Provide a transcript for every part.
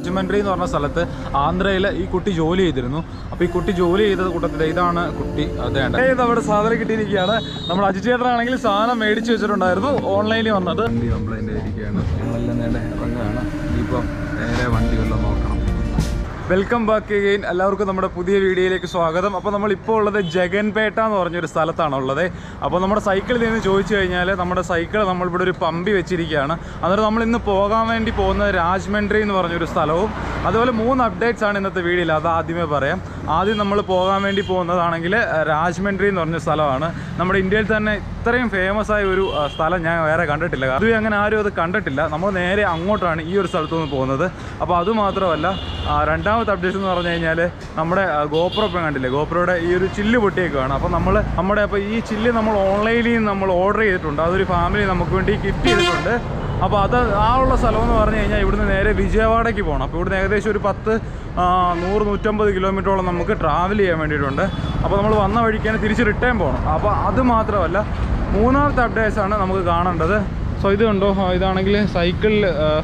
രാജമന്ത്രി എന്ന് പറഞ്ഞ സ്ഥലത്ത് ആന്ധ്രയിൽ ഈ കുട്ടി ജോലി ചെയ്തിരുന്നു അപ്പോൾ ഈ കുട്ടി ജോലി ചെയ്ത കൂട്ടത്തിൽ ഇതാണ് കുട്ടി അതേണ്ട ഇത് അവിടെ സാധനം കിട്ടിയിരിക്കുകയാണ് നമ്മുടെ അജി ചേട്ടനാണെങ്കിൽ സാധനം മേടിച്ച് വെച്ചിട്ടുണ്ടായിരുന്നു ഓൺലൈനിൽ വന്നത് വണ്ടി കംപ്ലൈൻ്റ് ആയിരിക്കുകയാണ് ഞങ്ങളെല്ലാം നേരെ ഇറങ്ങുകയാണ് ഇനിയിപ്പം നേരെ വണ്ടി വല്ലതും നോക്കണം വെൽക്കം ബാക്ക് അഗെയിൻ എല്ലാവർക്കും നമ്മുടെ പുതിയ വീഡിയോയിലേക്ക് സ്വാഗതം അപ്പോൾ നമ്മൾ ഇപ്പോൾ ഉള്ളത് ജഗൻപേട്ട എന്ന് പറഞ്ഞൊരു സ്ഥലത്താണ് ഉള്ളത് അപ്പോൾ നമ്മുടെ സൈക്കിളിൽ നിന്ന് ചോദിച്ചു കഴിഞ്ഞാൽ നമ്മുടെ സൈക്കിൾ നമ്മളിവിടെ ഒരു പമ്പി വെച്ചിരിക്കുകയാണ് അന്നേരം നമ്മൾ ഇന്ന് പോകാൻ വേണ്ടി പോകുന്നത് രാജമന്ത്രി എന്ന് പറഞ്ഞൊരു സ്ഥലവും അതുപോലെ മൂന്ന് അപ്ഡേറ്റ്സ് ആണ് ഇന്നത്തെ വീഡിയോയിൽ അത് ആദ്യമേ പറയാം ആദ്യം നമ്മൾ പോകാൻ വേണ്ടി പോകുന്നതാണെങ്കിൽ രാജമന്ത്രി എന്ന് പറഞ്ഞ സ്ഥലമാണ് നമ്മുടെ ഇന്ത്യയിൽ തന്നെ ഇത്രയും ഫേമസ് ആയ ഒരു ആ, സ്ഥലം ഞാൻ വേറെ കണ്ടിട്ടില്ല അതുവരെ അങ്ങനെ ആരും അത് കണ്ടിട്ടില്ല നമ്മൾ നേരെ അങ്ങോട്ടാണ് ഈ ഒരു സ്ഥലത്തു നിന്ന് പോകുന്നത് അപ്പോൾ അതുമാത്രമല്ല ആ, രണ്ടാമത്തെ അപ്ഡേറ്റ് എന്ന് പറഞ്ഞു കഴിഞ്ഞാൽ നമ്മുടെ ആ, ഗോപ്രോ ഇപ്പം കണ്ടില്ലേ ഗോപ്രോയുടെ ഈ ഒരു ചില്ല് പൊട്ടിയേക്കാണ് അപ്പോൾ നമ്മൾ നമ്മുടെ അപ്പോൾ ഈ ചില്ല് നമ്മൾ ഓൺലൈനിൽ നിന്ന് നമ്മൾ ഓർഡർ ചെയ്തിട്ടുണ്ട് അതൊരു ഫാമിലി നമുക്ക് വേണ്ടി ഗിഫ്റ്റ് ചെയ്തിട്ടുണ്ട് അപ്പോൾ അത് ആ ഉള്ള സ്ഥലം എന്ന് പറഞ്ഞു കഴിഞ്ഞാൽ ഇവിടുന്ന് നേരെ വിജയവാഡയ്ക്ക് പോകണം അപ്പോൾ ഇവിടുന്ന് ഏകദേശം ഒരു പത്ത് ആ, നൂറ് നൂറ്റമ്പത് കിലോമീറ്ററോളം നമുക്ക് ട്രാവൽ ചെയ്യാൻ വേണ്ടിയിട്ടുണ്ട് അപ്പോൾ നമ്മൾ വന്ന വഴിക്ക് തന്നെ തിരിച്ച് റിട്ടേൺ പോകണം അപ്പോൾ അത് മാത്രമല്ല മൂന്നാമത്തെ അപ്ഡേറ്റ്സ് ആണ് നമുക്ക് കാണേണ്ടത് സോ ഇത് കണ്ടോ ആ, ഇതാണെങ്കിൽ സൈക്കിളിൽ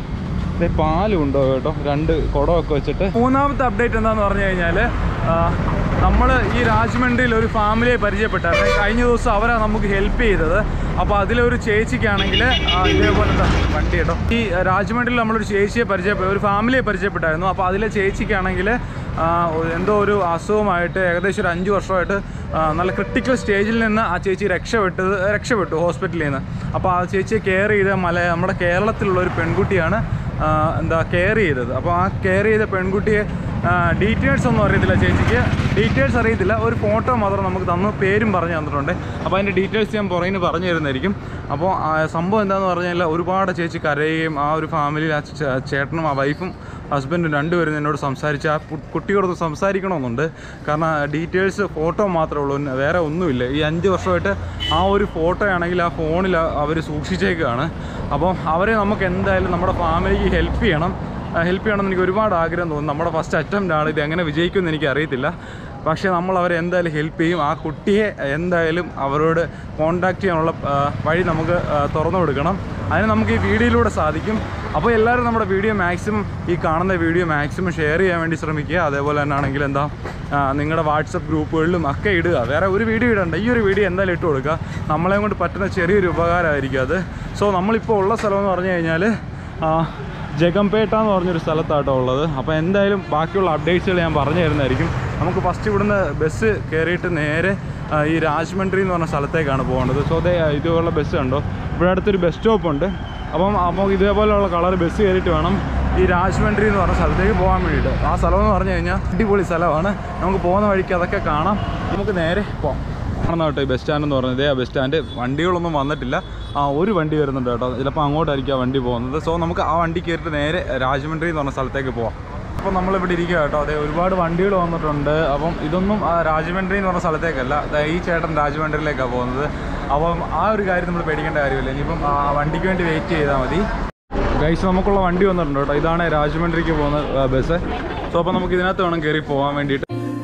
പാലും ഉണ്ടോ കേട്ടോ രണ്ട് കുടമൊക്കെ വെച്ചിട്ട് മൂന്നാമത്തെ അപ്ഡേറ്റ് എന്താന്ന് പറഞ്ഞു കഴിഞ്ഞാൽ നമ്മൾ ഈ രാജമണ്ഡ്രിയിൽ ഒരു ഫാമിലിയെ പരിചയപ്പെട്ടായിരുന്നു കഴിഞ്ഞ ദിവസം അവരാണ് നമുക്ക് ഹെൽപ്പ് ചെയ്തത് അപ്പോൾ അതിലൊരു ചേച്ചിക്കാണെങ്കിൽ ഇതേപോലത്തെ വണ്ടി കേട്ടോ ഈ രാജമണ്ഡ്രിയിൽ നമ്മളൊരു ചേച്ചിയെ പരിചയപ്പെട്ട ഒരു ഫാമിലിയെ പരിചയപ്പെട്ടായിരുന്നു അപ്പോൾ അതിലെ ചേച്ചിക്കാണെങ്കിൽ ആ, എന്തോ ഒരു അസുഖമായിട്ട് ഏകദേശം ഒരു അഞ്ച് വർഷമായിട്ട് ആ, നല്ല ക്രിട്ടിക്കൽ സ്റ്റേജിൽ നിന്ന് ആ ചേച്ചി രക്ഷപ്പെട്ടത് രക്ഷപ്പെട്ടു ഹോസ്പിറ്റലിൽ നിന്ന് അപ്പോൾ ആ ചേച്ചിയെ കെയർ ചെയ്ത മല നമ്മുടെ കേരളത്തിലുള്ള ഒരു പെൺകുട്ടിയാണ് ആ, എന്താ കെയർ ചെയ്തത് അപ്പോൾ ആ കെയർ ചെയ്ത പെൺകുട്ടിയെ ഡീറ്റെയിൽസ് ഒന്നും അറിയത്തില്ല ചേച്ചിക്ക് ഡീറ്റെയിൽസ് അറിയത്തില്ല ഒരു ഫോട്ടോ മാത്രം നമുക്ക് തന്നു പേരും പറഞ്ഞു തന്നിട്ടുണ്ട് അപ്പോൾ അതിൻ്റെ ഡീറ്റെയിൽസ് ഞാൻ പുറകിന് പറഞ്ഞു തരുന്നതായിരിക്കും അപ്പോൾ ആ സംഭവം എന്താണെന്ന് പറഞ്ഞാൽ ഒരുപാട് ചേച്ചി കരയുകയും ആ ഒരു ഫാമിലിയിൽ ആ ചേ- ചേട്ടനും ആ വൈഫും ഹസ്ബൻഡും രണ്ടുപേരും എന്നോട് സംസാരിച്ച് ആ കു- കുട്ടിയോടൊന്ന് സംസാരിക്കണമെന്നുണ്ട് കാരണം ഡീറ്റെയിൽസ് ഫോട്ടോ മാത്രമേ ഉള്ളൂ പിന്നെ വേറെ ഒന്നുമില്ല ഈ അഞ്ച് വർഷമായിട്ട് ആ ഒരു ഫോട്ടോ ആണെങ്കിൽ ആ ഫോണിൽ അവർ സൂക്ഷിച്ചേക്കുകയാണ് അപ്പോൾ അവരെ നമുക്ക് എന്തായാലും നമ്മുടെ ഫാമിലിക്ക് ഹെൽപ്പ് ചെയ്യണം ഹെൽപ്പ് ചെയ്യണമെന്ന് എനിക്ക് ഒരുപാട് ആഗ്രഹം തോന്നുന്നു നമ്മുടെ ഫസ്റ്റ് അറ്റംപ്റ്റ് ആണ് ഇത് എങ്ങനെ വിജയിക്കുമെന്ന് എനിക്ക് അറിയത്തില്ല പക്ഷേ നമ്മൾ അവരെ എന്തായാലും ഹെൽപ്പ് ചെയ്യും ആ കുട്ടിയെ എന്തായാലും അവരോട് കോണ്ടാക്ട് ചെയ്യാനുള്ള ആ, വഴി നമുക്ക് ആ, തുറന്നു കൊടുക്കണം അതിന് നമുക്ക് ഈ വീഡിയോയിലൂടെ സാധിക്കും അപ്പോൾ എല്ലാവരും നമ്മുടെ വീഡിയോ മാക്സിമം ഈ കാണുന്ന വീഡിയോ മാക്സിമം ഷെയർ ചെയ്യാൻ വേണ്ടി ശ്രമിക്കുക അതേപോലെ തന്നെ ആണെങ്കിൽ എന്താ ആ, നിങ്ങളുടെ വാട്സപ്പ് ഗ്രൂപ്പുകളിലും ഒക്കെ ഇടുക വേറെ ഒരു വീഡിയോ ഇടണ്ട ഈ ഒരു വീഡിയോ എന്തായാലും ഇട്ട് കൊടുക്കുക നമ്മളെ കൊണ്ട് പറ്റുന്ന ചെറിയൊരു ഉപകാരമായിരിക്കും അത് സോ നമ്മളിപ്പോൾ ഉള്ള സ്ഥലം എന്ന് പറഞ്ഞു കഴിഞ്ഞാൽ ജഗംപേട്ട എന്ന് പറഞ്ഞൊരു സ്ഥലത്താട്ടോ ഉള്ളത് അപ്പോൾ എന്തായാലും ബാക്കിയുള്ള അപ്ഡേറ്റ്സുകൾ ഞാൻ പറഞ്ഞു തരുന്നതായിരിക്കും നമുക്ക് ഫസ്റ്റ് ഇവിടുന്ന് ബസ് കയറിയിട്ട് നേരെ ആ, ഈ രാജമന്ത്രി എന്ന് പറഞ്ഞ സ്ഥലത്തേക്കാണ് പോകേണ്ടത് സോ അതേ ഇതുപോലുള്ള ബസ് കണ്ടോ ഇവിടെ അടുത്തൊരു ബസ് സ്റ്റോപ്പ് ഉണ്ട് അപ്പം അപ്പോൾ ഇതേപോലെയുള്ള കളർ ബസ് കയറിയിട്ട് വേണം ഈ രാജമന്ത്രി എന്ന് പറഞ്ഞ സ്ഥലത്തേക്ക് പോകാൻ വേണ്ടിയിട്ട് ആ സ്ഥലം എന്ന് പറഞ്ഞു കഴിഞ്ഞാൽ അടിപൊളി സ്ഥലമാണ് നമുക്ക് പോകുന്ന വഴിക്ക് അതൊക്കെ കാണാം നമുക്ക് നേരെ പോകാം കാണുന്ന കേട്ടോ ഈ ബസ് സ്റ്റാൻഡ് എന്ന് പറഞ്ഞത് ആ ബസ് സ്റ്റാൻഡ് വണ്ടികളൊന്നും വന്നിട്ടില്ല ആ ഒരു വണ്ടി വരുന്നുണ്ട് കേട്ടോ ചിലപ്പോൾ അങ്ങോട്ടായിരിക്കും ആ വണ്ടി പോകുന്നത് സോ നമുക്ക് ആ വണ്ടി കയറിയിട്ട് നേരെ രാജമന്ത്രി എന്ന് പറഞ്ഞ സ്ഥലത്തേക്ക് പോവാം അപ്പോൾ നമ്മളിവിടെ ഇരിക്കുക കേട്ടോ അതെ ഒരുപാട് വണ്ടികൾ വന്നിട്ടുണ്ട് അപ്പം ഇതൊന്നും ആ രാജമന്ത്രി എന്ന് പറഞ്ഞ സ്ഥലത്തേക്കല്ല ദാ ഈ ചേട്ടൻ രാജമന്ത്രിയിലേക്കാണ് പോകുന്നത് അപ്പം ആ ഒരു കാര്യം നമ്മൾ പേടിക്കേണ്ട കാര്യമില്ല ഇനിയിപ്പം ആ വണ്ടിക്ക് വേണ്ടി വെയിറ്റ് ചെയ്താൽ മതി ഗൈസ് നമുക്കുള്ള വണ്ടി വന്നിട്ടുണ്ട് കേട്ടോ ഇതാണ് രാജമന്ത്രിക്ക് പോകുന്ന ആ, ബസ് സോ അപ്പോൾ നമുക്ക് ഇതിനകത്ത് വേണം കയറി പോകാൻ വേണ്ടിയിട്ട്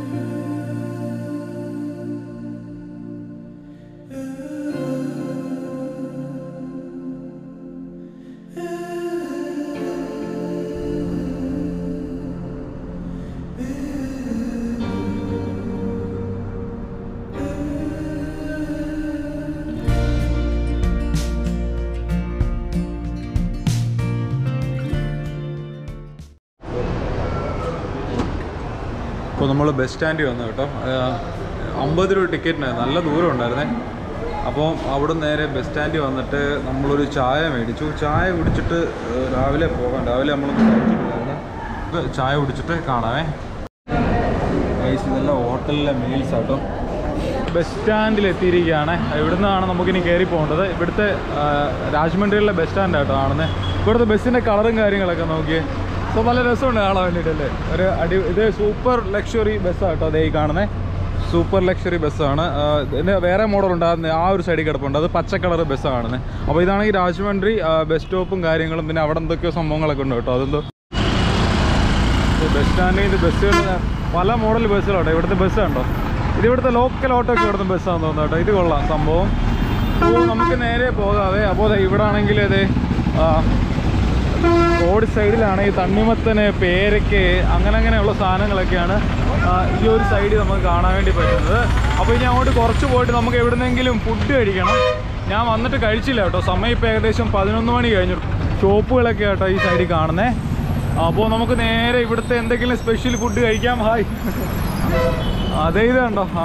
ഇപ്പോൾ നമ്മൾ ബസ് സ്റ്റാൻഡിൽ വന്നു കേട്ടോ അമ്പത് രൂപ ടിക്കറ്റിന് നല്ല ദൂരം ഉണ്ടായിരുന്നേ അപ്പോൾ അവിടെ നേരെ ബസ് സ്റ്റാൻഡിൽ വന്നിട്ട് നമ്മളൊരു ചായ മേടിച്ചു ചായ കുടിച്ചിട്ട് ഏഹ്, രാവിലെ പോകാം രാവിലെ നമ്മളൊന്നും കഴിച്ചിട്ടില്ലായിരുന്നു ഇത് ചായ കുടിച്ചിട്ട് കാണാമേ ഗൈസ് ഇതെല്ലാം ഹോട്ടലിലെ മീൽസ് ആട്ടോ ബസ് സ്റ്റാൻഡിൽ എത്തിയിരിക്കുകയാണ് ഇവിടുന്നാണ് നമുക്കിനി കയറി പോകേണ്ടത് ഇവിടുത്തെ ആ, രാജമണ്ഡ്രിയിലെ ബസ് സ്റ്റാൻഡ് ആട്ടോ കാണുന്നത് ഇവിടുത്തെ ബസ്സിൻ്റെ കളറും കാര്യങ്ങളൊക്കെ നോക്കിയേ സോ നല്ല രസമുണ്ട് കാണാൻ വേണ്ടിയിട്ടല്ലേ ഒരു അടി ഇത് സൂപ്പർ ലക്ഷറി ബസ്സാട്ടോ അതേ ഈ കാണുന്നത് സൂപ്പർ ലക്ഷറി ബസ്സാണ് ആ, ഇതിന് വേറെ മോഡൽ ഉണ്ടാകുന്ന ആ ഒരു സൈഡിൽ കിടപ്പുണ്ട് അത് പച്ച കളർ ബസ്സാണ് കാണുന്നത് അപ്പോൾ ഇതാണെങ്കിൽ രാജമണ്ഡ്രി ആ, ബസ് സ്റ്റോപ്പും കാര്യങ്ങളും പിന്നെ അവിടെ എന്തൊക്കെയോ സംഭവങ്ങളൊക്കെ ഉണ്ട് കേട്ടോ അതെന്തോ ബസ് സ്റ്റാൻഡിൽ ഇത് ബസ്സുകൾ പല മോഡൽ ബസ്സുകളുണ്ട് ഇവിടുത്തെ ബസ് കണ്ടോ ഇത് ഇവിടുത്തെ ലോക്കൽ ഓട്ടോ ഒക്കെ ഇവിടുത്തെ ബസ്സാണെന്ന് തോന്നുന്നു കേട്ടോ ഇത് കൊള്ളാം സംഭവം അപ്പോൾ നമുക്ക് നേരെ പോകാവേ അപ്പോൾ ദേ ഇവിടെ ആണെങ്കിൽ ഇത് റോഡ് സൈഡിലാണ് ഈ തണ്ണിമത്തന് പേരയ്ക്ക് അങ്ങനെ അങ്ങനെയുള്ള സാധനങ്ങളൊക്കെയാണ് ആ, ഈ ഒരു സൈഡിൽ നമുക്ക് കാണാൻ വേണ്ടി പറ്റുന്നത് അപ്പോൾ ഇനി അങ്ങോട്ട് കുറച്ച് പോയിട്ട് നമുക്ക് എവിടുന്നെങ്കിലും ഫുഡ് കഴിക്കണം ഞാൻ വന്നിട്ട് കഴിച്ചില്ല കേട്ടോ സമയം ഇപ്പോൾ ഏകദേശം പതിനൊന്ന് മണി കഴിഞ്ഞു ഷോപ്പുകളൊക്കെ കേട്ടോ ഈ സൈഡിൽ കാണുന്നത് അപ്പോൾ നമുക്ക് നേരെ ഇവിടുത്തെ എന്തെങ്കിലും സ്പെഷ്യൽ ഫുഡ് കഴിക്കാം ഹായ് അതേ ഇത് കണ്ടോ ആ,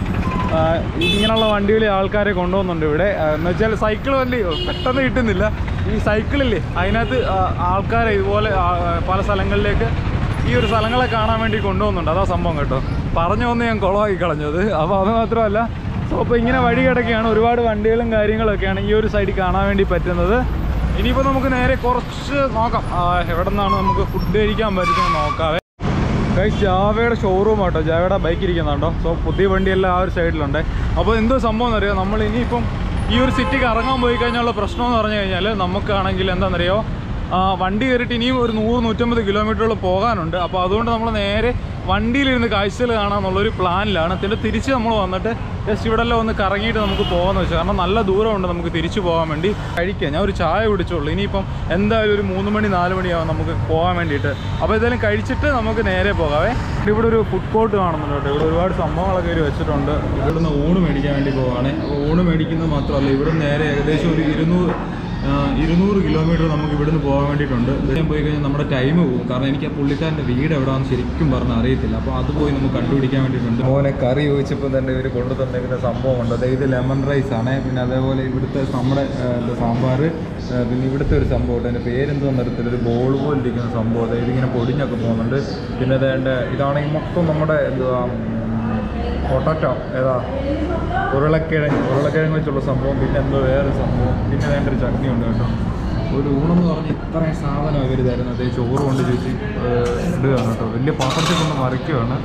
ആ, ഇങ്ങനെയുള്ള വണ്ടികളിൽ ആൾക്കാരെ കൊണ്ടുപോകുന്നുണ്ട് ഇവിടെ ആ, എന്ന് വെച്ചാൽ സൈക്കിൾ വണ്ടി പെട്ടെന്ന് കിട്ടുന്നില്ല ഈ സൈക്കിളില്ലേ അതിനകത്ത് ആ, ആൾക്കാരെ ഇതുപോലെ ആ, പല സ്ഥലങ്ങളിലേക്ക് ഈ ഒരു സ്ഥലങ്ങളെ കാണാൻ വേണ്ടി കൊണ്ടുപോകുന്നുണ്ട് അതാ സംഭവം കേട്ടോ പറഞ്ഞു വന്ന് ഞാൻ കുളമാക്കി കളഞ്ഞത് അപ്പോൾ അത് മാത്രമല്ല സോ അപ്പോൾ ഇങ്ങനെ വഴി കിടക്കുകയാണ് ഒരുപാട് വണ്ടികളും കാര്യങ്ങളൊക്കെയാണ് ഈ ഒരു സൈഡിൽ കാണാൻ വേണ്ടി പറ്റുന്നത് ഇനിയിപ്പോൾ നമുക്ക് നേരെ കുറച്ച് നോക്കാം ആ, എവിടെ നിന്നാണ് നമുക്ക് ഫുഡ് കഴിക്കാൻ പറ്റുന്നത് നോക്കാവേ ഗൈസ് ജാവയുടെ ഷോറൂം ആട്ടോ ജാവയുടെ ബൈക്ക് ഇരിക്കുന്നുണ്ടോ സോ പുതിയ വണ്ടിയെല്ലാം ആ ഒരു സൈഡിലുണ്ട് അപ്പോൾ എന്തോ സംഭവം എന്നറിയോ നമ്മൾ ഇനിയിപ്പം ഈ ഒരു സിറ്റിക്ക് ഇറങ്ങാൻ പോയി കഴിഞ്ഞാലുള്ള പ്രശ്നം എന്ന് പറഞ്ഞു കഴിഞ്ഞാൽ നമുക്കാണെങ്കിൽ എന്താണെന്നറിയോ ആ, വണ്ടി കയറിയിട്ട് ഇനിയും ഒരു നൂറ് നൂറ്റമ്പത് കിലോമീറ്ററോളം പോകാനുണ്ട് അപ്പോൾ അതുകൊണ്ട് നമ്മൾ നേരെ വണ്ടിയിലിരുന്ന് കാഴ്ചകൾ കാണാമെന്നുള്ളൊരു പ്ലാനിലാണ് പിന്നെ തിരിച്ച് നമ്മൾ വന്നിട്ട് ജസ്റ്റ് ഇവിടെ എല്ലാം ഒന്ന് കറങ്ങിയിട്ട് നമുക്ക് പോകാമെന്ന് വെച്ചാൽ കാരണം നല്ല ദൂരമുണ്ട് നമുക്ക് തിരിച്ചു പോകാൻ വേണ്ടി കഴിക്കാം ഞാൻ ഒരു ചായ കുടിച്ചോളൂ ഇനിയിപ്പം എന്തായാലും ഒരു മൂന്ന് മണി നാല് മണിയാവും നമുക്ക് പോകാൻ വേണ്ടിയിട്ട് അപ്പോൾ ഇതെല്ലാം കഴിച്ചിട്ട് നമുക്ക് നേരെ പോകാവേ ഇവിടെ ഒരു ഫുഡ് കോർട്ട് കാണുന്നുണ്ട് കേട്ടോ ഇവിടെ ഒരുപാട് സംഭവങ്ങളൊക്കെ ഇവർ വെച്ചിട്ടുണ്ട് ഇവിടുന്ന് ഊണ് മേടിക്കാൻ വേണ്ടി പോവാണ് അപ്പോൾ ഊണ് മേടിക്കുന്നത് മാത്രമല്ല ഇവിടെ നേരെ ഏകദേശം ഒരു ഇരുന്നൂറ് ആ, ഇരുന്നൂറ് കിലോമീറ്റർ നമുക്ക് ഇവിടുന്ന് പോകാൻ വേണ്ടിയിട്ടുണ്ട് ഇവിടെ പോയി കഴിഞ്ഞാൽ നമ്മുടെ ടൈം പോകും കാരണം എനിക്ക് ആ പുള്ളിക്കാരൻ്റെ വീട് എവിടെയാണെന്ന് ശരിക്കും പറഞ്ഞാൽ അറിയത്തില്ല അപ്പോൾ അത് പോയി നമുക്ക് കണ്ടുപിടിക്കാൻ വേണ്ടിയിട്ടുണ്ട് മോനെ കറി ചോദിച്ചപ്പോൾ തന്നെ ഇവർ കൊണ്ടു തന്നിരിക്കുന്ന സംഭവമുണ്ട് അതായത് ഇത് ലെമൺ റൈസ് ആണ് പിന്നെ അതേപോലെ ഇവിടുത്തെ നമ്മുടെ ആ, എന്താ സാമ്പാർ ആ, പിന്നെ ഇവിടുത്തെ ഒരു സംഭവം ഉണ്ട് അതിൻ്റെ പേരെന്തോന്ന് അറിയത്തില്ല ഒരു ബോൾ പോലെ ഇരിക്കുന്ന സംഭവം അതായത് ഇങ്ങനെ പൊടിഞ്ഞൊക്കെ പോകുന്നുണ്ട് പിന്നെ അതേണ്ട ഇതാണെങ്കിൽ മൊത്തം നമ്മുടെ എന്തുവാ പൊട്ടറ്റോ ഏതാ ഉരുളക്കിഴങ്ങ് ഉരുളക്കിഴങ്ങ് വെച്ചുള്ള സംഭവം പിന്നെ എന്തോ വേറെ സംഭവം പിന്നെ വേണ്ട ഒരു ചട്നി ഉണ്ട് കേട്ടോ ഒരു ഊണെന്ന് പറഞ്ഞ് ഇത്രയും സാധനം ഇവർ തരുന്നത് ചോറ് കൊണ്ട് ചേച്ചി ഇടുകയാണ് കേട്ടോ വലിയ പാത്രത്തിൽ കൊണ്ട് മറിക്കുകയാണ്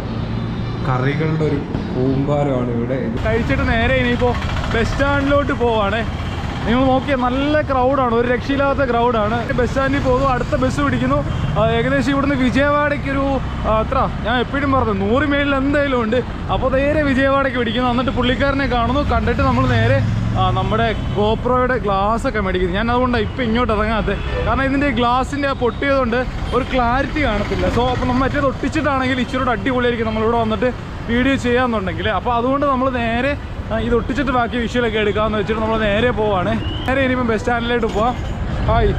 കറികളുടെ ഒരു കൂമ്പാരമാണ് ഇവിടെ കഴിച്ചിട്ട് നേരെ ഇനിയിപ്പോൾ ബസ് സ്റ്റാൻഡിലോട്ട് പോവാണേ നിങ്ങൾ നോക്കിയാൽ നല്ല ക്രൗഡാണ് ഒരു രക്ഷയില്ലാത്ത ക്രൗഡാണ് ബസ് സ്റ്റാൻഡിൽ പോകുന്നു അടുത്ത ബസ് പിടിക്കുന്നു ആ, ഏകദേശം ഇവിടുന്ന് വിജയവാഡയ്ക്കൊരു ആ, എത്ര ഞാൻ എപ്പോഴും പറഞ്ഞു നൂറ് മേളിൽ എന്തായാലും ഉണ്ട് അപ്പോൾ നേരെ വിജയവാഡയ്ക്ക് പിടിക്കുന്നു എന്നിട്ട് പുള്ളിക്കാരനെ കാണുന്നു കണ്ടിട്ട് നമ്മൾ നേരെ ആ, നമ്മുടെ ഗോപ്രോയുടെ ഗ്ലാസ് ഒക്കെ മേടിക്കുന്നു ഞാൻ അതുകൊണ്ടാണ് ഇപ്പം ഇങ്ങോട്ട് ഇറങ്ങാത്തത് കാരണം ഇതിൻ്റെ ഗ്ലാസിൻ്റെ പൊട്ടിയതുകൊണ്ട് ഒരു ക്ലാരിറ്റി കാണത്തില്ല സോ അപ്പോൾ നമ്മൾ മറ്റേത് ഒട്ടിച്ചിട്ടാണെങ്കിൽ ഇച്ചിരി അടിപൊളിയായിരിക്കും നമ്മളിവിടെ വന്നിട്ട് വീഡിയോ ചെയ്യാമെന്നുണ്ടെങ്കിൽ അപ്പോൾ അതുകൊണ്ട് നമ്മൾ നേരെ ആ, ഇത് ഒട്ടിച്ചിട്ട് ബാക്കി വിഷ്വലൊക്കെ എടുക്കാമെന്ന് വെച്ചിട്ട് നമ്മൾ നേരെ പോവാണ് നേരെ ഇനിയിപ്പം ബസ് സ്റ്റാൻഡിലോട്ട് പോവാം ഹായ്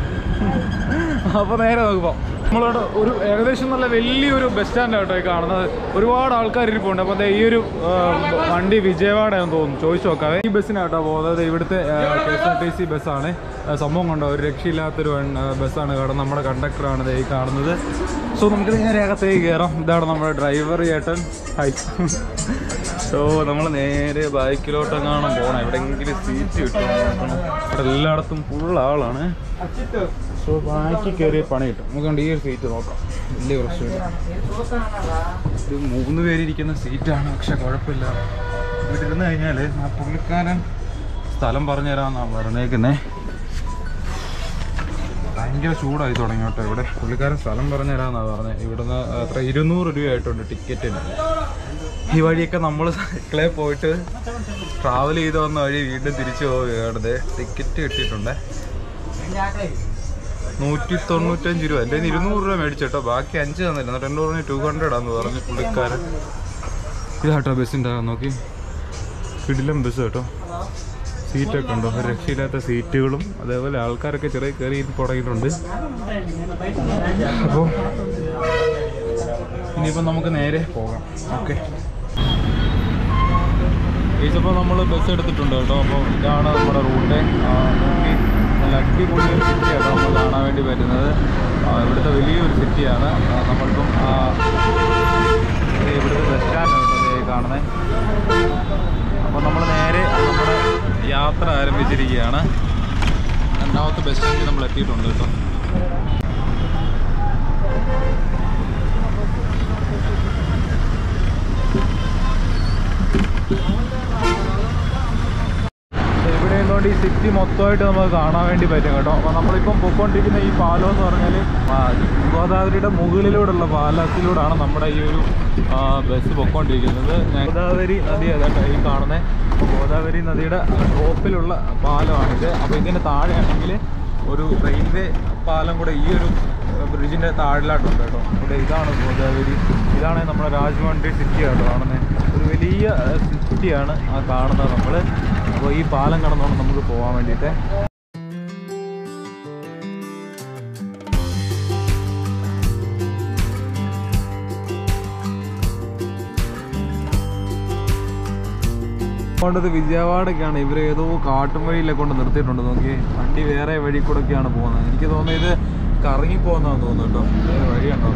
അപ്പോൾ നേരെ നമുക്ക് പോവാം നമ്മളവിടെ ഒരു ഏകദേശം നല്ല വലിയൊരു ബസ് സ്റ്റാൻഡാണ് കേട്ടോ ഈ കാണുന്നത് ഒരുപാട് ആൾക്കാർ ഇരിപ്പുണ്ട് അപ്പോൾ ദേ ഈ ഒരു ആ, വണ്ടി വിജയവാഡയാണെന്ന് തോന്നുന്നു ചോദിച്ചു നോക്കാവേ ഈ ബസ്സിനാട്ടോ പോകുന്നത് ഇവിടുത്തെ K S R T C ബസ്സാണ് ആ, സംഭവം കണ്ടോ ഒരു രക്ഷയില്ലാത്തൊരു വൺ- ആ, ബസ്സാണ് കാരണം നമ്മുടെ കണ്ടക്ടറാണ് ദേ ഈ കാണുന്നത് സോ നമുക്ക് നേരെ അകത്തേക്ക് കയറാം ഇതാണ് നമ്മുടെ ഡ്രൈവർ ചേട്ടൻ ഹൈ സോ നമ്മൾ നേരെ ബൈക്കിലോട്ടെങ്ങാനും പോകണം എവിടെയെങ്കിലും സീറ്റ് കിട്ടും നോക്കണം ഇവിടെ എല്ലായിടത്തും ഫുൾ ആളാണ് സോ ബാക്കി കയറിയ പണി കിട്ടും നമുക്ക് കണ്ട് ഈ ഒരു സീറ്റ് നോക്കാം വലിയ പ്രശ്നമില്ല ഒരു മൂന്ന് പേരിരിക്കുന്ന സീറ്റാണ് പക്ഷെ കുഴപ്പമില്ല ഇവിടെ ഇരുന്ന് കഴിഞ്ഞാൽ ആ പുള്ളിക്കാരൻ സ്ഥലം പറഞ്ഞു തരാമെന്നാണ് പറഞ്ഞേക്കുന്നേ ഭയങ്കര ചൂടായി തുടങ്ങി കേട്ടോ ഇവിടെ പുള്ളിക്കാരൻ സ്ഥലം പറഞ്ഞു തരാമെന്നാണ് പറഞ്ഞത് ഇവിടുന്ന് അത്ര ഇരുന്നൂറ് രൂപയായിട്ടുണ്ട് ടിക്കറ്റിന് ഈ വഴിയൊക്കെ നമ്മൾ സൈക്കിളെ പോയിട്ട് ട്രാവൽ ചെയ്ത് വന്ന വഴി വീണ്ടും തിരിച്ചു പോവുകയാണ് ടിക്കറ്റ് കിട്ടിയിട്ടുണ്ട് നൂറ്റി തൊണ്ണൂറ്റഞ്ച് രൂപ എൻ്റെ കയ്യിൽ ഇരുന്നൂറ് രൂപ മേടിച്ചേട്ടോ ബാക്കി അഞ്ച് തന്നില്ല എന്നിട്ട് എന്നോട് പറഞ്ഞു ടു ഹൺഡ്രഡ് ആന്ന് പറഞ്ഞു പുള്ളിക്കാരൻ ഇതാട്ടോ ബസ്സിൻ്റെ നോക്കി കിടിലം ബസ് കേട്ടോ സീറ്റൊക്കെ ഉണ്ടോ ഒരു രക്ഷയില്ലാത്ത സീറ്റുകളും അതേപോലെ ആൾക്കാരൊക്കെ ചെറിയ കയറി തുടങ്ങിയിട്ടുണ്ട് അപ്പോൾ ഇനിയിപ്പോൾ നമുക്ക് നേരെ പോകാം ഓക്കെ ഇപ്പോൾ നമ്മൾ ബസ് എടുത്തിട്ടുണ്ട് കേട്ടോ അപ്പോൾ ഇതാണ് നമ്മുടെ റൂട്ട് നോക്കി നല്ല അടിപൊളി ഒരു സിറ്റിയാണ് നമ്മൾ കാണാൻ വേണ്ടി പറ്റുന്നത് ആ, ഇവിടുത്തെ വലിയൊരു സിറ്റിയാണ് ആ, നമ്മളിപ്പം ആ, ദേ ഇവിടുത്തെ ബസ് സ്റ്റാൻഡാണ് കേട്ടോ ദേ കാണുന്നത് അപ്പോൾ നമ്മൾ നേരെ നമ്മുടെ യാത്ര ആരംഭിച്ചിരിക്കുകയാണ് രണ്ടാമത്തെ ബസ് സ്റ്റാൻഡിൽ നമ്മൾ എത്തിയിട്ടുണ്ട് കേട്ടോ ഇവിടെ നിന്നുകൊണ്ട് ഈ സിറ്റി മൊത്തമായിട്ട് നമുക്ക് കാണാൻ വേണ്ടി പറ്റും കേട്ടോ അപ്പോൾ നമ്മളിപ്പം പൊയ്ക്കൊണ്ടിരിക്കുന്ന ഈ പാലം എന്ന് പറഞ്ഞാൽ ഗോദാവരിയുടെ മുകളിലൂടെയുള്ള പാലത്തിലൂടെയാണ് നമ്മുടെ ഈ ഒരു ആ, ബസ് പൊയ്ക്കൊണ്ടിരിക്കുന്നത് ഞാൻ- ഗോദാവരി നദി അതാട്ടോ ഈ കാണുന്നത് ഗോദാവരി നദിയുടെ ടോപ്പിലുള്ള പാലമാണിത് അപ്പോൾ ഇതിന് താഴെയാണെങ്കിൽ ഒരു റെയിൽവേ പാലം കൂടെ ഈ ഒരു ബ്രിഡ്ജിൻ്റെ താഴിലായിട്ടുണ്ട് കേട്ടോ ഇവിടെ ഇതാണ് ഗോദാവരി ഇതാണ് നമ്മുടെ രാജമണ്ഡി സിറ്റി കേട്ടോ കാണുന്നത് ഒരു വലിയ സിറ്റിയാണ് ആ കാണുന്നത് നമ്മൾ അപ്പോൾ ഈ പാലം കടന്നുകൊണ്ട് നമുക്ക് പോകാൻ വേണ്ടിയിട്ട് കൊണ്ടത് വിജയവാഡൊക്കെയാണ് ഇവർ ഏതോ കാട്ടും വഴിയിലെ കൊണ്ട് നിർത്തിയിട്ടുണ്ട് നോക്കി വണ്ടി വേറെ വഴി കൂടെ ഒക്കെയാണ് പോകുന്നത് എനിക്ക് തോന്നുന്നത് ഇത് കറങ്ങി പോകുന്നതാന്ന് തോന്നുന്നു കേട്ടോ വേറെ വഴിയുണ്ടോ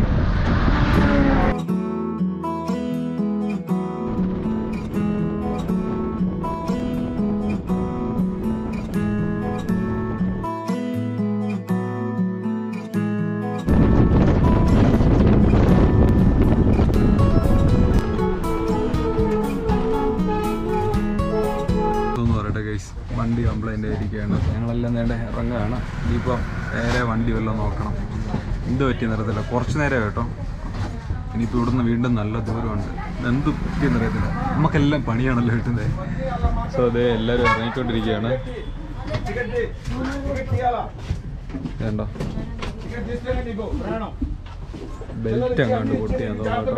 ഇതൊന്ന് പറയട്ടെ ഗൈസ് വണ്ടി കംപ്ലൈൻ്റ് ആയിരിക്കുകയാണ് ഞങ്ങളെല്ലാം നേടെ ഇറങ്ങുകയാണ് ഇനിയിപ്പോൾ നേരെ വണ്ടി വല്ലതും നോക്കണം എന്ത് പറ്റിയെന്ന് അറിയത്തില്ല കുറച്ച് നേരം കേട്ടോ ഇനിയിപ്പോൾ ഇവിടുന്ന് വീണ്ടും നല്ല ദൂരമുണ്ട് എന്ത് പറ്റിയെന്ന് അറിയത്തില്ല നമുക്കെല്ലാം പണിയാണല്ലോ കിട്ടുന്നത് സോ അതെ എല്ലാവരും ഇറങ്ങിക്കൊണ്ടിരിക്കുകയാണ് വേണ്ട ബെൽറ്റ് അങ്ങാണ്ട് പൊട്ടിയാന്ന് തോന്നുന്നു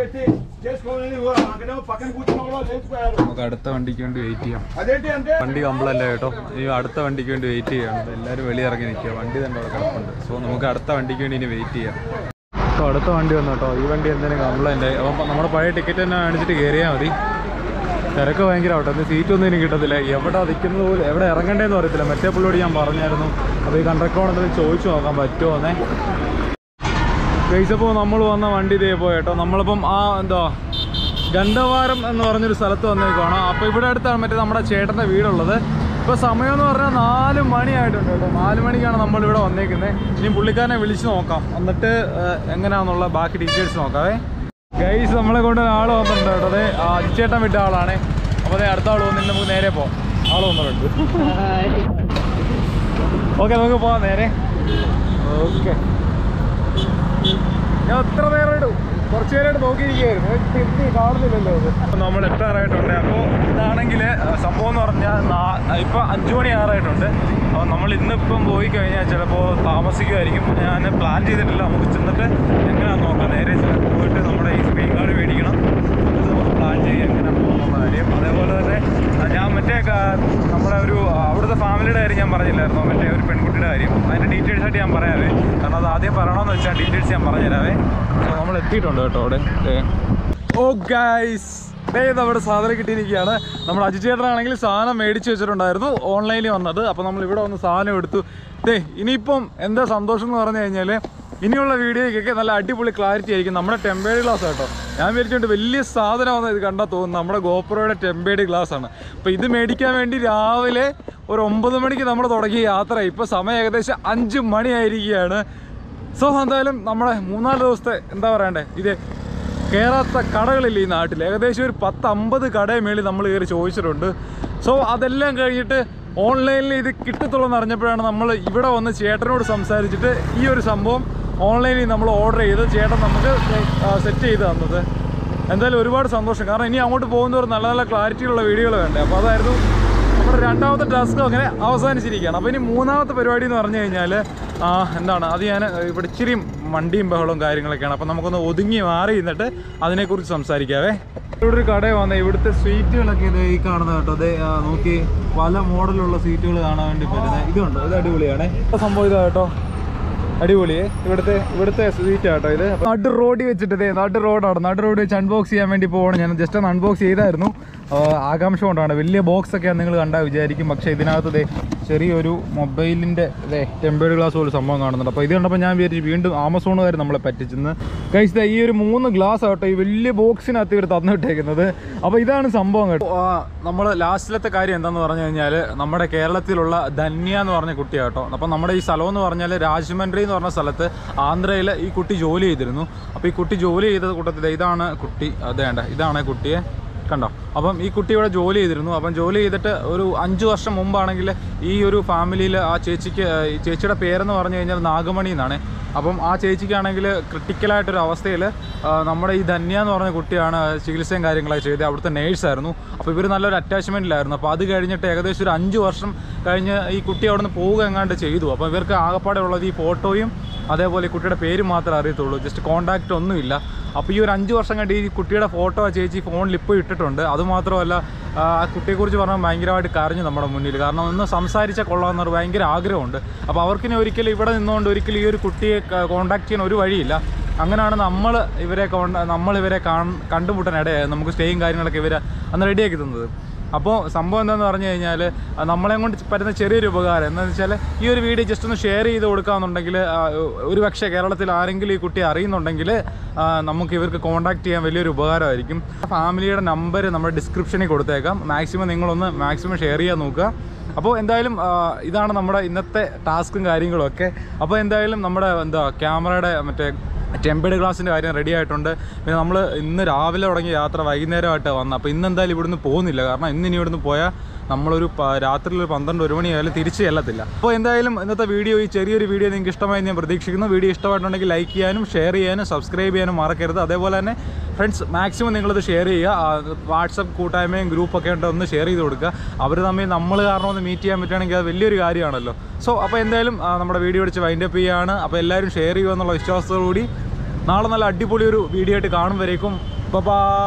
കേട്ടോ നമുക്ക് അടുത്ത വണ്ടിക്ക് വേണ്ടി വെയിറ്റ് ചെയ്യാം വണ്ടി കംപ്ലൈൻ്റ് കേട്ടോ ഈ അടുത്ത വണ്ടിക്ക് വേണ്ടി വെയിറ്റ് ചെയ്യാണ് എല്ലാവരും വെളിയിറങ്ങി നിൽക്കുക വണ്ടി തന്നെ അവിടെ കിടപ്പുണ്ട് സോ നമുക്ക് അടുത്ത വണ്ടിക്ക് വേണ്ടി ഇനി വെയിറ്റ് ചെയ്യാം അപ്പോൾ അടുത്ത വണ്ടി വന്നു കേട്ടോ ഈ വണ്ടി എന്തെങ്കിലും കംപ്ലൈൻ്റ് ആയി അപ്പം നമ്മുടെ പഴയ ടിക്കറ്റ് തന്നെ കാണിച്ചിട്ട് കയറിയാൽ മതി തിരക്ക് ഭയങ്കര ആവട്ടെ എന്നാൽ സീറ്റൊന്നും എനിക്ക് കിട്ടത്തില്ല എവിടെ നിൽക്കുന്നത് പോലും എവിടെ ഇറങ്ങണ്ടേന്ന് അറിയത്തില്ല മറ്റേ പുള്ളിയോട് ഞാൻ പറഞ്ഞായിരുന്നു അപ്പോൾ ഈ കണ്ടക്ടറോട് എന്തെങ്കിലും ചോദിച്ചു നോക്കാൻ പറ്റുമോ എന്നേ കഴിച്ചപ്പോൾ നമ്മൾ വന്ന വണ്ടി ഇതേ പോയി കേട്ടോ നമ്മളിപ്പം ആ എന്താ ഗന്ധവാരം എന്ന് പറഞ്ഞൊരു സ്ഥലത്ത് വന്നേക്കുവാണ് അപ്പോൾ ഇവിടെ അടുത്താണ് മറ്റേ നമ്മുടെ ചേട്ടൻ്റെ വീടുള്ളത് ഇപ്പോൾ സമയം എന്ന് പറഞ്ഞാൽ നാല് മണിയായിട്ടുണ്ട് കേട്ടോ നാല് മണിക്കാണ് നമ്മൾ ഇവിടെ വന്നേക്കുന്നത് ഇനി പുള്ളിക്കാരനെ വിളിച്ച് നോക്കാം എന്നിട്ട് ഏഹ്, എങ്ങനെയാണെന്നുള്ള ബാക്കി ഡീറ്റെയിൽസ് നോക്കാവേ ഗൈസ് നമ്മളെ കൊണ്ട് ആൾ വന്നിട്ടുണ്ട് കേട്ടോ അതെ അജിച്ചേട്ടൻ വിട്ട ആളാണ് അപ്പോൾ അതെ അടുത്ത ആൾ വന്നിട്ട് നമുക്ക് നേരെ പോകാം ആൾ വന്നിട്ടുണ്ട് ഓക്കെ നമുക്ക് പോവാം നേരെ ഓക്കെ ഞാൻ എത്ര നേരം ഇടും കുറച്ച് നേരമായിട്ട് നോക്കിയിരിക്കുകയായിരുന്നു തിരിഞ്ഞ് കാണുന്നില്ലല്ലോ അത് നമ്മൾ എത്താറായിട്ടുണ്ട് അപ്പോൾ ഇതാണെങ്കിൽ സംഭവം എന്ന് പറഞ്ഞാൽ നാ- ഇപ്പം അഞ്ച് മണി ആറായിട്ടുണ്ട് അപ്പോൾ നമ്മൾ ഇന്നിപ്പം പോയി കഴിഞ്ഞാൽ ചിലപ്പോൾ താമസിക്കുമായിരിക്കും ഞാൻ പ്ലാൻ ചെയ്തിട്ടില്ല നമുക്ക് ചെന്നിട്ട് എങ്ങനെയാണെന്ന് നോക്കാം നേരെ ചെന്ന് പോയിട്ട് നമ്മുടെ ഈ സ്ക്രീൻ കാർഡ് മേടിക്കണം എന്നിട്ട് നമുക്ക് പ്ലാൻ ചെയ്യാം എങ്ങനെ പോകുന്നുള്ള കാര്യം അതേപോലെ തന്നെ ആ, ഞാൻ മറ്റേ ക- നമ്മുടെ ഒരു ആ, അവിടുത്തെ ഫാമിലിയുടെ കാര്യം ഞാൻ പറഞ്ഞില്ലായിരുന്നു മറ്റേ ഒരു പെൺകുട്ടിയുടെ കാര്യം അതിൻ്റെ ഡീറ്റെയിൽസ് ആയിട്ട് ഞാൻ പറയാവേ കാരണം അത് ആദ്യം പറയണമെന്ന് വെച്ചാൽ ഡീറ്റെയിൽസ് ഞാൻ പറഞ്ഞുതരാവേ സോ നമ്മൾ എത്തിയിട്ടുണ്ട് കേട്ടോ അവിടെ ഓ ഗൈസ് നമ്മുടെ സാധനം കിട്ടിയിരിക്കുകയാണ് നമ്മുടെ അജി ചേട്ടനാണെങ്കിൽ സാധനം മേടിച്ച് വെച്ചിട്ടുണ്ടായിരുന്നു ഓൺലൈനിൽ വന്നത് അപ്പോൾ നമ്മൾ ഇവിടെ വന്ന് സാധനം എടുത്തു ദേ ഇനിയിപ്പം എന്താ സന്തോഷം എന്ന് പറഞ്ഞു കഴിഞ്ഞാൽ ഇനിയുള്ള വീഡിയോയ്ക്കൊക്കെ നല്ല അടിപൊളി ക്ലാരിറ്റി ആയിരിക്കും നമ്മുടെ ടെമ്പേഡ് ഗ്ലാസ് കേട്ടോ ഞാൻ വിചാരിച്ചുകൊണ്ട് വലിയ സാധനമാണെന്ന് ഇത് കണ്ടാൽ തോന്നുന്നു നമ്മുടെ ഗോപ്രോയുടെ ടെമ്പേഡ് ഗ്ലാസ് ആണ് അപ്പോൾ ഇത് മേടിക്കാൻ വേണ്ടി രാവിലെ ഒരു ഒമ്പത് മണിക്ക് നമ്മൾ തുടങ്ങിയ യാത്ര ഇപ്പോൾ സമയം ഏകദേശം അഞ്ച് മണിയായിരിക്കുകയാണ് സോ എന്തായാലും നമ്മുടെ മൂന്നാല് ദിവസത്തെ എന്താ പറയണ്ടേ ഇത് കയറാത്ത കടകളില്ല ഈ നാട്ടിൽ ഏകദേശം ഒരു പത്ത് അമ്പത് കടയെ മേളിൽ നമ്മൾ കയറി ചോദിച്ചിട്ടുണ്ട് സോ അതെല്ലാം കഴിഞ്ഞിട്ട് ഓൺലൈനിൽ ഇത് കിട്ടത്തുള്ളൂ എന്ന് അറിഞ്ഞപ്പോഴാണ് നമ്മൾ ഇവിടെ വന്ന് ചേട്ടനോട് സംസാരിച്ചിട്ട് ഈ ഒരു സംഭവം ഓൺലൈനിൽ നമ്മൾ ഓർഡർ ചെയ്ത് ചേട്ടൻ നമുക്ക് സെറ്റ് ചെയ്ത് തന്നത് എന്തായാലും ഒരുപാട് സന്തോഷം കാരണം ഇനി അങ്ങോട്ട് പോകുന്നവർ നല്ല നല്ല ക്ലാരിറ്റിയുള്ള വീഡിയോകൾ വേണ്ടേ അപ്പോൾ അതായിരുന്നു നമ്മുടെ രണ്ടാമത്തെ ടാസ്ക് അങ്ങനെ അവസാനിച്ചിരിക്കുകയാണ് അപ്പോൾ ഇനി മൂന്നാമത്തെ പരിപാടി എന്ന് പറഞ്ഞു കഴിഞ്ഞാൽ എന്താണ് അത് ഞാൻ ഇവിടെ ഇച്ചിരി വണ്ടിയും ബഹളവും കാര്യങ്ങളൊക്കെയാണ് അപ്പോൾ നമുക്കൊന്ന് ഒതുങ്ങി മാറി നിന്നിട്ട് അതിനെക്കുറിച്ച് സംസാരിക്കാവേ ഇവിടെ ഒരു കടയിൽ വന്ന ഇവിടുത്തെ സീറ്റുകളൊക്കെ ഇത് ഈ കാണുന്നത് കേട്ടോ അതെ നോക്കി പല മോഡലുള്ള സീറ്റുകൾ കാണാൻ വേണ്ടി പറ്റുന്നത് ഇതുണ്ടോ ഇത് അടിപൊളിയാണ് സംഭവം ഇതാ കേട്ടോ അടിപൊളിയേ ഇവിടുത്തെ ഇവിടുത്തെ സീറ്റ് ആട്ടോ ഇത് അപ്പൊ നടു റോഡിൽ വെച്ചിട്ട് ഇതേ നടു റോഡാണ് നടു റോഡ് വെച്ച് അൺബോക്സ് ചെയ്യാൻ വേണ്ടി പോകണം ഞാൻ ജസ്റ്റ് ഒന്ന് അൺബോക്സ് ചെയ്തായിരുന്നു ആ, ആകാംക്ഷ കൊണ്ടാണ് വലിയ ബോക്സ് ഒക്കെ നിങ്ങൾ കണ്ടാൽ വിചാരിക്കും പക്ഷേ ഇതിനകത്ത് ദേ ചെറിയൊരു മൊബൈലിൻ്റെ ഇതേ ടെമ്പേർഡ് ഗ്ലാസ് പോലെ സംഭവം കാണുന്നുണ്ട് അപ്പോൾ ഇത് കണ്ടപ്പോൾ ഞാൻ വിചാരിച്ചു വീണ്ടും ആമസോണുകാർ നമ്മളെ പറ്റിച്ചെന്ന് കഴിച്ചത് ഈ ഒരു മൂന്ന് ഗ്ലാസ് ആട്ടോ ഈ വലിയ ബോക്സിനകത്ത് ഇവർ തന്നിട്ടേക്കുന്നത് അപ്പോൾ ഇതാണ് സംഭവം കേട്ടോ നമ്മൾ ലാസ്റ്റിലത്തെ കാര്യം എന്താണെന്ന് പറഞ്ഞു കഴിഞ്ഞാൽ നമ്മുടെ കേരളത്തിലുള്ള ധന്യ എന്ന് പറഞ്ഞ കുട്ടിയാട്ടോ അപ്പം നമ്മുടെ ഈ സ്ഥലം എന്ന് പറഞ്ഞാൽ രാജമന്ത്രി എന്ന് പറഞ്ഞ സ്ഥലത്ത് ആന്ധ്രയിൽ ഈ കുട്ടി ജോലി ചെയ്തിരുന്നു അപ്പോൾ ഈ കുട്ടി ജോലി ചെയ്ത കൂട്ടത്തിൽ ഇതാണ് കുട്ടി അതേണ്ട ഇതാണ് കുട്ടിയെ കണ്ടോ അപ്പം ഈ കുട്ടി ഇവിടെ ജോലി ചെയ്തിരുന്നു അപ്പം ജോലി ചെയ്തിട്ട് ഒരു അഞ്ച് വർഷം മുമ്പാണെങ്കിൽ ഈ ഒരു ഫാമിലിയിൽ ആ ചേച്ചിക്ക് ഈ ചേച്ചിയുടെ പേരെന്ന് പറഞ്ഞു കഴിഞ്ഞാൽ നാഗമണി എന്നാണ് അപ്പം ആ ചേച്ചിക്കാണെങ്കിൽ ക്രിട്ടിക്കലായിട്ടൊരു അവസ്ഥയിൽ നമ്മുടെ ഈ ധന്യ എന്ന് പറഞ്ഞ കുട്ടിയാണ് ചികിത്സയും കാര്യങ്ങളൊക്കെ ചെയ്തത് അവിടുത്തെ നേഴ്സായിരുന്നു അപ്പോൾ ഇവർ നല്ലൊരു അറ്റാച്ച്മെൻറ്റിലായിരുന്നു അപ്പോൾ അത് കഴിഞ്ഞിട്ട് ഏകദേശം ഒരു അഞ്ച് വർഷം കഴിഞ്ഞ് ഈ കുട്ടി അവിടെ നിന്ന് പോവുക എങ്ങാണ്ട് ചെയ്തു അപ്പോൾ ഇവർക്ക് ആകപ്പാടെ ഉള്ളത് ഈ ഫോട്ടോയും അതേപോലെ ഈ കുട്ടിയുടെ പേര് മാത്രമേ അറിയത്തുള്ളൂ ജസ്റ്റ് കോൺടാക്റ്റ് ഒന്നുമില്ല അപ്പോൾ ഈ ഒരു അഞ്ച് വർഷം കണ്ട് ഈ കുട്ടിയുടെ ഫോട്ടോ ആ ചേച്ചി ഫോണിൽ ഇപ്പോൾ ഇട്ടിട്ടുണ്ട് അതുമാത്രമല്ല ആ കുട്ടിയെക്കുറിച്ച് പറഞ്ഞാൽ ഭയങ്കരമായിട്ട് കരഞ്ഞു നമ്മുടെ മുന്നിൽ കാരണം ഒന്ന് സംസാരിച്ചാൽ കൊള്ളാമെന്നൊരു ഭയങ്കര ആഗ്രഹമുണ്ട് അപ്പോൾ അവർക്കിനി ഒരിക്കലും ഇവിടെ നിന്നുകൊണ്ട് ഒരിക്കലും ഈ ഒരു കുട്ടിയെ കോൺടാക്ട് ചെയ്യാൻ ഒരു വഴിയില്ല അങ്ങനെയാണ് നമ്മൾ ഇവരെ കോണ്ട നമ്മൾ ഇവരെ കാൺ കണ്ടുമുട്ടാൻ ഇടയായത് നമുക്ക് സ്റ്റേയും കാര്യങ്ങളൊക്കെ ഇവർ അന്ന് റെഡിയാക്കി തന്നത് അപ്പോൾ സംഭവം എന്താണെന്ന് പറഞ്ഞു കഴിഞ്ഞാൽ നമ്മളെ കൊണ്ട് പറ്റുന്ന ചെറിയൊരു ഉപകാരം എന്താണെന്ന് വെച്ചാൽ ഈ ഒരു വീഡിയോ ജസ്റ്റ് ഒന്ന് ഷെയർ ചെയ്ത് കൊടുക്കുകയെന്നുണ്ടെങ്കിൽ ഒരു പക്ഷേ കേരളത്തിൽ ആരെങ്കിലും ഈ കുട്ടിയെ അറിയുന്നുണ്ടെങ്കിൽ ആ, നമുക്ക് ഇവർക്ക് കോൺടാക്ട് ചെയ്യാൻ വലിയൊരു ഉപകാരമായിരിക്കും ഫാമിലിയുടെ നമ്പർ നമ്മുടെ ഡിസ്ക്രിപ്ഷനിൽ കൊടുത്തേക്കാം മാക്സിമം നിങ്ങളൊന്ന് മാക്സിമം ഷെയർ ചെയ്യാൻ നോക്കുക അപ്പോൾ എന്തായാലും ആ, ഇതാണ് നമ്മുടെ ഇന്നത്തെ ടാസ്കും കാര്യങ്ങളും ഒക്കെ അപ്പോൾ എന്തായാലും നമ്മുടെ എന്താ ക്യാമറയുടെ മറ്റേ ടെമ്പേഡ് ഗ്ലാസിൻ്റെ കാര്യം റെഡി ആയിട്ടുണ്ട് പിന്നെ നമ്മൾ ഇന്ന് രാവിലെ തുടങ്ങിയ യാത്ര വൈകുന്നേരമായിട്ട് വന്നത് അപ്പോൾ ഇന്ന് എന്തായാലും ഇവിടുന്ന് പോകുന്നില്ല കാരണം ഇന്ന് ഇനി ഇവിടുന്ന് പോയാൽ നമ്മളൊരു പ- രാത്രിയിൽ ഒരു പന്ത്രണ്ട് ഒരു മണിയായാലും തിരിച്ച് ചെല്ലത്തില്ല അപ്പോൾ എന്തായാലും ഇന്നത്തെ വീഡിയോ ഈ ചെറിയൊരു വീഡിയോ നിങ്ങൾക്ക് ഇഷ്ടമായി ഞാൻ പ്രതീക്ഷിക്കുന്നു വീഡിയോ ഇഷ്ടമായിട്ടുണ്ടെങ്കിൽ ലൈക്ക് ചെയ്യാനും ഷെയർ ചെയ്യാനും സബ്സ്ക്രൈബ് ചെയ്യാനും മറക്കരുത് അതേപോലെ തന്നെ ഫ്രണ്ട്സ് മാക്സിമം നിങ്ങളിത് ഷെയർ ചെയ്യുക വാട്സപ്പ് കൂട്ടായ്മയും ഗ്രൂപ്പൊക്കെ ഉണ്ട് ഒന്ന് ഷെയർ ചെയ്ത് കൊടുക്കുക അവർ തമ്മിൽ നമ്മൾ കാരണം ഒന്ന് മീറ്റ് ചെയ്യാൻ പറ്റുകയാണെങ്കിൽ അത് വലിയൊരു കാര്യമാണല്ലോ സോ അപ്പോൾ എന്തായാലും ആ, നമ്മുടെ വീഡിയോ അടിച്ച് വൈൻഡപ്പ് ചെയ്യുകയാണ് അപ്പോൾ എല്ലാവരും ഷെയർ ചെയ്യുക എന്നുള്ള വിശ്വാസത്തോടുകൂടി നാളെ നല്ല അടിപൊളി ഒരു വീഡിയോ ആയിട്ട് കാണും വരേക്കും ബൈ